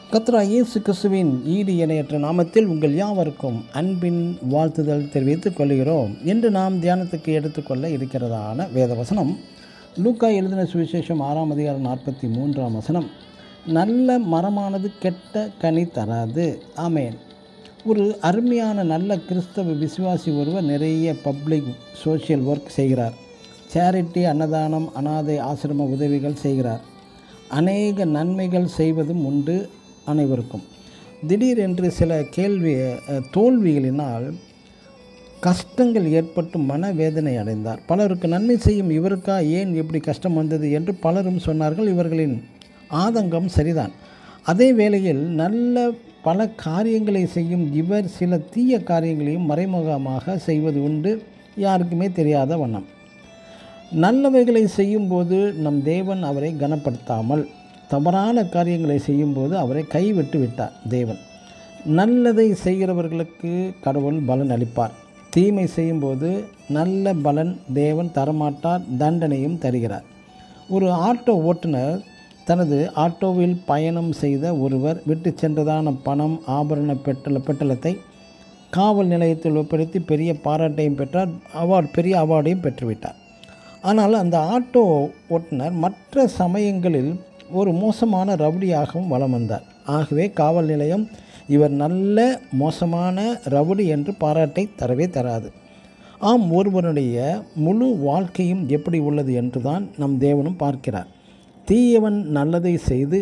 கத்ரா இயேசு கிறிஸ்துவின் ஈடு இணையற்ற நாமத்தில் உங்கள் யாவருக்கும் அன்பின் வாழ்த்துதல் தெரிவித்துக் கொள்கிறோம் இன்று நாம் தியானத்துக்கு எடுத்துக்கொள்ள இருக்கிறதான வேதவசனம் லூக்கா எழுதின சுவிசேஷம் ஆறாம் அதிகாரம் நாற்பத்தி மூன்றாம் வசனம் நல்ல மரமானது கெட்ட கனி தராது ஆமேன் ஒரு அருமையான நல்ல கிறிஸ்தவ விசுவாசி ஒருவர் நிறைய பப்ளிக் சோஷியல் ஒர்க் செய்கிறார் சேரிட்டி அன்னதானம் அனாதை ஆசிரம உதவிகள் செய்கிறார் அநேக நன்மைகள் செய்வதும் உண்டு அனைவருக்கும் திடீரென்று சில கேள்வி அஹ், தோல்விகளினால் கஷ்டங்கள் ஏற்பட்டு மனவேதனை அடைந்தார் பலருக்கு நன்மை செய்யும் இவருக்கா ஏன் இப்படி கஷ்டம் வந்தது என்று பலரும் சொன்னார்கள் இவர்களின் ஆதங்கம் சரிதான் அதே வேளையில் நல்ல பல காரியங்களை செய்யும் இவர் சில தீய காரியங்களையும் மறைமுகமாக செய்வது உண்டு யாருக்குமே தெரியாத வண்ணம் நல்லவைகளை செய்யும்போது நம் தேவன் அவரை கனப்படுத்தாமல் தவறான காரியங்களை செய்யும்போது அவரை கைவிட்டு விட்டார் தேவன் நல்லதை செய்கிறவர்களுக்கு கடவுள் பலன் அளிப்பார் தீமை செய்யும்போது நல்ல பலன் தேவன் தரமாட்டார் தண்டனையும் தருகிறார் ஒரு ஆட்டோ ஓட்டுநர் தனது ஆட்டோவில் பயணம் செய்த ஒருவர் விட்டு சென்றதான பணம் ஆபரண பெட்டல பெட்டலத்தை காவல் நிலையத்தில் ஒப்படைத்து பெரிய பாராட்டையும் பெற்றார் அவார்டு பெரிய அவார்டையும் பெற்றுவிட்டார் ஆனால் அந்த ஆட்டோ ஓட்டுநர் மற்ற சமயங்களில் ஒரு மோசமான ரவுடியாகவும் வலம் வந்தார் ஆகவே காவல் நிலையம் இவர் நல்ல மோசமான ரவுடி என்று பாராட்டை தரவே தராது ஆம் ஒருவனுடைய முழு வாழ்க்கையும் எப்படி உள்ளது என்றுதான் நம் தேவனும் பார்க்கிறார் தீயவன் நல்லதை செய்து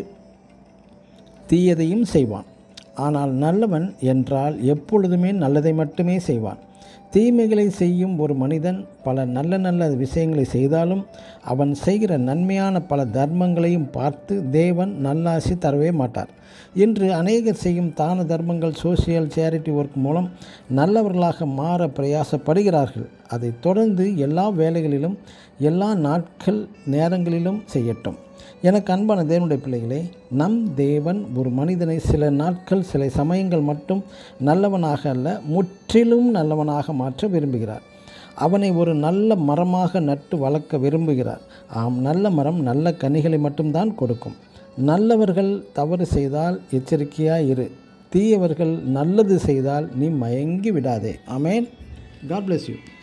தீயதையும் செய்வான் ஆனால் நல்லவன் என்றால் எப்பொழுதுமே நல்லதை மட்டுமே செய்வான் தீமைகளை செய்யும் ஒரு மனிதன் பல நல்ல நல்ல விஷயங்களை செய்தாலும் அவன் செய்கிற நன்மையான பல தர்மங்களையும் பார்த்து தேவன் நல்லாசி தரவே மாட்டார் இன்று அநேகர் செய்யும் தான தர்மங்கள் சோசியல் சேரிட்டி ஒர்க் மூலம் நல்லவர்களாக மாற பிரயாசப்படுகிறார்கள் அதை தொடர்ந்து எல்லா வேலைகளிலும் எல்லா நாட்கள் நேரங்களிலும் செய்யட்டும் எனக்கு அன்பான தேவனுடைய பிள்ளைகளே நம் தேவன் ஒரு மனிதனை சில நாட்கள் சில சமயங்கள் மட்டும் நல்லவனாக அல்ல முற்றிலும் நல்லவனாக மாற்ற விரும்புகிறார் அவனை ஒரு நல்ல மரமாக நட்டு வளர்க்க விரும்புகிறார் ஆம் நல்ல மரம் நல்ல கனிகளை மட்டும்தான் கொடுக்கும் நல்லவர்கள் தவறு செய்தால் எச்சரிக்கையாக இரு தீயவர்கள் நல்லது செய்தால் நீ மயங்கி விடாதே அமேன் காட் bless யூ